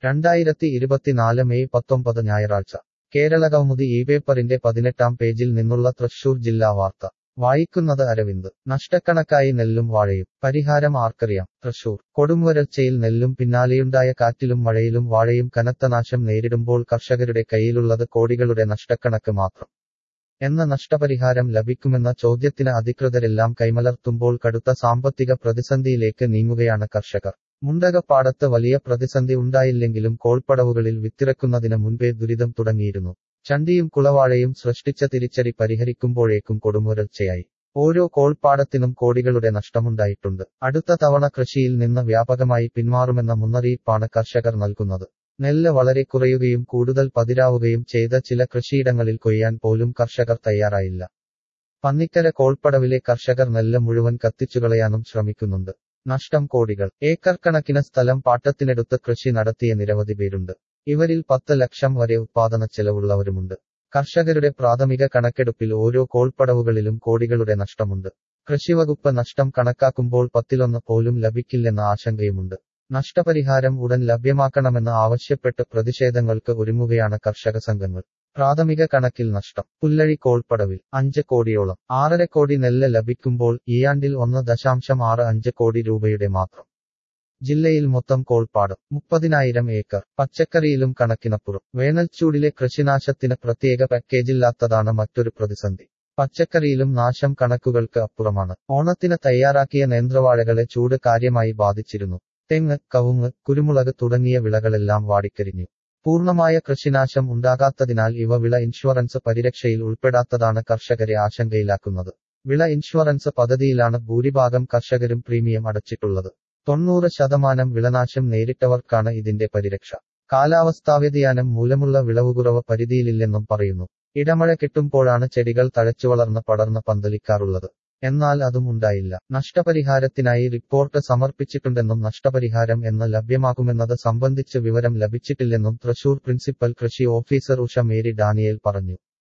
രണ്ടായിരത്തി ഇരുപത്തിനാല് മെയ് പത്തൊമ്പത് ഞായറാഴ്ച കേരളകൗമുദി ഈ പേപ്പറിന്റെ പതിനെട്ടാം പേജിൽ നിന്നുള്ള തൃശൂർ ജില്ലാ വാർത്ത വായിക്കുന്നത് അരവിന്ദ് നഷ്ടക്കണക്കായി നെല്ലും വാഴയും പരിഹാരം ആർക്കറിയാം തൃശൂർ കൊടുംവരൾച്ചയിൽ നെല്ലും പിന്നാലെയുണ്ടായ കാറ്റിലും മഴയിലും വാഴയും കനത്ത നാശം നേരിടുമ്പോൾ കർഷകരുടെ കയ്യിലുള്ളത് കോടികളുടെ നഷ്ടക്കണക്ക് മാത്രം എന്ന നഷ്ടപരിഹാരം ലഭിക്കുമെന്ന ചോദ്യത്തിന് അധികൃതരെല്ലാം കൈമലർത്തുമ്പോൾ കടുത്ത സാമ്പത്തിക പ്രതിസന്ധിയിലേക്ക് നീങ്ങുകയാണ് കർഷകർ മുണ്ടകപ്പാടത്ത് വലിയ പ്രതിസന്ധി ഉണ്ടായില്ലെങ്കിലും കോൾപ്പടവുകളിൽ വിത്തിറക്കുന്നതിന് മുൻപേ ദുരിതം തുടങ്ങിയിരുന്നു ചണ്ടിയും കുളവാഴയും സൃഷ്ടിച്ച തിരിച്ചടി പരിഹരിക്കുമ്പോഴേക്കും കൊടുമുരൾച്ചയായി ഓരോ കോൾപ്പാടത്തിനും കോടികളുടെ നഷ്ടമുണ്ടായിട്ടുണ്ട് അടുത്ത തവണ കൃഷിയിൽ നിന്ന് വ്യാപകമായി പിന്മാറുമെന്ന മുന്നറിയിപ്പാണ് കർഷകർ നൽകുന്നത് നെല്ല് വളരെ കുറയുകയും കൂടുതൽ പതിരാവുകയും ചെയ്ത ചില കൃഷിയിടങ്ങളിൽ കൊയ്യാൻ പോലും കർഷകർ തയ്യാറായില്ല പന്നിക്കര കോൾപ്പടവിലെ കർഷകർ നെല്ല് മുഴുവൻ കത്തിച്ചുകളയാനും ശ്രമിക്കുന്നുണ്ട് നഷ്ടം കോടികൾ ഏക്കർ കണക്കിന് സ്ഥലം പാട്ടത്തിനെടുത്ത് കൃഷി നടത്തിയ നിരവധി പേരുണ്ട് ഇവരിൽ പത്ത് ലക്ഷം വരെ ഉത്പാദന ചെലവുള്ളവരുമുണ്ട് കർഷകരുടെ പ്രാഥമിക കണക്കെടുപ്പിൽ ഓരോ കോൾപ്പടവുകളിലും കോടികളുടെ നഷ്ടമുണ്ട് കൃഷിവകുപ്പ് നഷ്ടം കണക്കാക്കുമ്പോൾ പത്തിലൊന്ന് പോലും ലഭിക്കില്ലെന്ന ആശങ്കയുമുണ്ട് നഷ്ടപരിഹാരം ഉടൻ ലഭ്യമാക്കണമെന്ന് ആവശ്യപ്പെട്ട് പ്രതിഷേധങ്ങൾക്ക് ഒരുങ്ങുകയാണ് കർഷക സംഘങ്ങൾ പ്രാഥമിക കണക്കിൽ നഷ്ടം പുല്ലഴി കോൾപ്പടവിൽ അഞ്ച് കോടിയോളം ആറര കോടി നെല്ല് ലഭിക്കുമ്പോൾ ഈയാണ്ടിൽ ഒന്ന് ദശാംശം ആറ് അഞ്ച് കോടി രൂപയുടെ മാത്രം ജില്ലയിൽ മൊത്തം കോൾപ്പാടം മുപ്പതിനായിരം ഏക്കർ പച്ചക്കറിയിലും കണക്കിനപ്പുറം വേനൽച്ചൂടിലെ കൃഷിനാശത്തിന് പ്രത്യേക പാക്കേജില്ലാത്തതാണ് മറ്റൊരു പ്രതിസന്ധി പച്ചക്കറിയിലും നാശം കണക്കുകൾക്ക് അപ്പുറമാണ് ഓണത്തിന് തയ്യാറാക്കിയ നേന്ത്രവാഴകളെ ചൂട് കാര്യമായി ബാധിച്ചിരുന്നു തെങ്ങ് കവുങ്ങ് കുരുമുളക് തുടങ്ങിയ വിളകളെല്ലാം വാടിക്കരിഞ്ഞു പൂർണ്ണമായ കൃഷിനാശം ഉണ്ടാകാത്തതിനാൽ ഇവ വിള ഇൻഷുറൻസ് പരിരക്ഷയിൽ ഉൾപ്പെടാത്തതാണ് കർഷകരെ ആശങ്കയിലാക്കുന്നത് വിള ഇൻഷുറൻസ് പദ്ധതിയിലാണ് ഭൂരിഭാഗം കർഷകരും പ്രീമിയം അടച്ചിട്ടുള്ളത് തൊണ്ണൂറ് ശതമാനം വിളനാശം നേരിട്ടവർക്കാണ് ഇതിന്റെ പരിരക്ഷ കാലാവസ്ഥാ വ്യതിയാനം മൂലമുള്ള വിളവുകുറവ് പരിധിയിലില്ലെന്നും പറയുന്നു ഇടമഴ കിട്ടുമ്പോഴാണ് ചെടികൾ തഴച്ചുവളർന്ന് പടർന്ന് പന്തലിക്കാറുള്ളത് എന്നാൽ അതും ഉണ്ടായില്ല നഷ്ടപരിഹാരത്തിനായി റിപ്പോർട്ട് സമർപ്പിച്ചിട്ടുണ്ടെന്നും നഷ്ടപരിഹാരം എന്ന് ലഭ്യമാക്കുമെന്നത് സംബന്ധിച്ച് വിവരം ലഭിച്ചിട്ടില്ലെന്നും തൃശൂർ പ്രിൻസിപ്പൽ കൃഷി ഓഫീസർ ഉഷ മേരി ഡാനിയേൽ പറഞ്ഞു